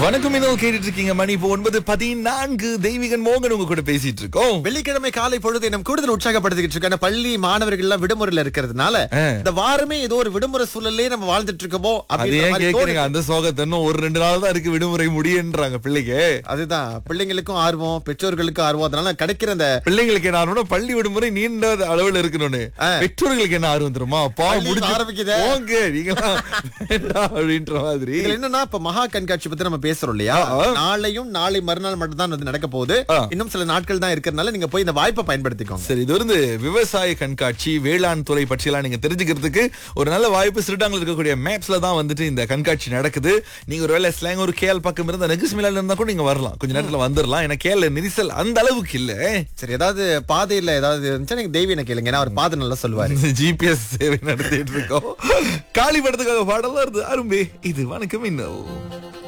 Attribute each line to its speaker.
Speaker 1: வணக்கம் இன்னும் கேட்டுட்டு இருக்கீங்க மணி இப்போ ஒன்பது பதினான்கு தெய்வீகன் மோகன் உங்க கூட பேசிட்டு இருக்கோம்
Speaker 2: வெள்ளிக்கிழமை காலை பொழுது நம்ம கூடுதல் உற்சாகப்படுத்திக்கிட்டு இருக்கோம் ஏன்னா பள்ளி மாணவர்கள் எல்லாம் விடுமுறையில இருக்கிறதுனால
Speaker 1: ஆ.
Speaker 2: இந்த வாரமே ஏதோ ஒரு விடுமுறை சூழல்லே நம்ம வாழ்ந்துட்டு இருக்கோமோ
Speaker 1: அது
Speaker 2: அப்படின்ற
Speaker 1: ஏன்
Speaker 2: மாதிரி
Speaker 1: கேக்குறீங்க
Speaker 2: தோணுது.
Speaker 1: அந்த சோகத்தை இன்னும் ஒரு ரெண்டு நாள் தான் இருக்கு விடுமுறை முடியுன்றாங்க பிள்ளைக்கு
Speaker 2: அதுதான் பிள்ளைங்களுக்கும் ஆர்வம் பெற்றோர்களுக்கும் ஆர்வம் அதனால கிடைக்கிற அந்த
Speaker 1: பிள்ளைங்களுக்கு என்ன ஆர்வம்னா பள்ளி விடுமுறை நீண்ட அளவுல இருக்கணும்னு பெற்றோர்களுக்கு என்ன ஆர்வம் தெரியுமா பா
Speaker 2: பள்ளி
Speaker 1: முடிஞ்சு
Speaker 2: ஆரம்பிக்குதே.
Speaker 1: போங்க நீங்களாம் வேண்டாம் அப்படின்ற மாதிரி
Speaker 2: இதுல என்னன்னா இப்ப மகா கண்காட்சி பத்தி நம்ம பேசுறோம் இல்லையா
Speaker 1: ஆ.
Speaker 2: நாளையும் நாளை மறுநாள் மட்டும் தான் வந்து நடக்க போகுது
Speaker 1: ஆ.
Speaker 2: இன்னும் சில நாட்கள் தான் இருக்கிறதுனால நீங்க போய் இந்த வாய்ப்பை பயன்படுத்திக்கோங்க
Speaker 1: சரி இது வந்து விவசாய கண்காட்சி வேளாண் துறை பற்றியெல்லாம் நீங்க தெரிஞ்சுக்கிறதுக்கு ஒரு நல்ல வாய்ப்பு சிறுடாங்கல இருக்கக்கூடிய மேப்ஸ்ல தான் வந்துட்டு இந்த கண்காட்சி நடக்குது நீங்க ஒருவேளை ஸ்லாங் ஒரு கேல் பக்கம் இருந்தா நெகுஸ்மிலால இருந்தா கூட நீங்க வரலாம் கொஞ்ச நேரத்துல வந்துடலாம் ஏன்னா கேல நெரிசல் அந்த அளவுக்கு இல்ல
Speaker 2: சரி ஏதாவது பாதையில ஏதாவது இருந்துச்சா நீங்க தெய்வீன கேளுங்க ஏன்னா அவர் பாதை நல்லா சொல்லுவாரு
Speaker 1: ஜிபிஎஸ் சேவை நடத்திட்டு இருக்கோம் காளி படத்துக்காக பாடலாம் இருந்து அரும்பே இது வணக்கம் இன்னும்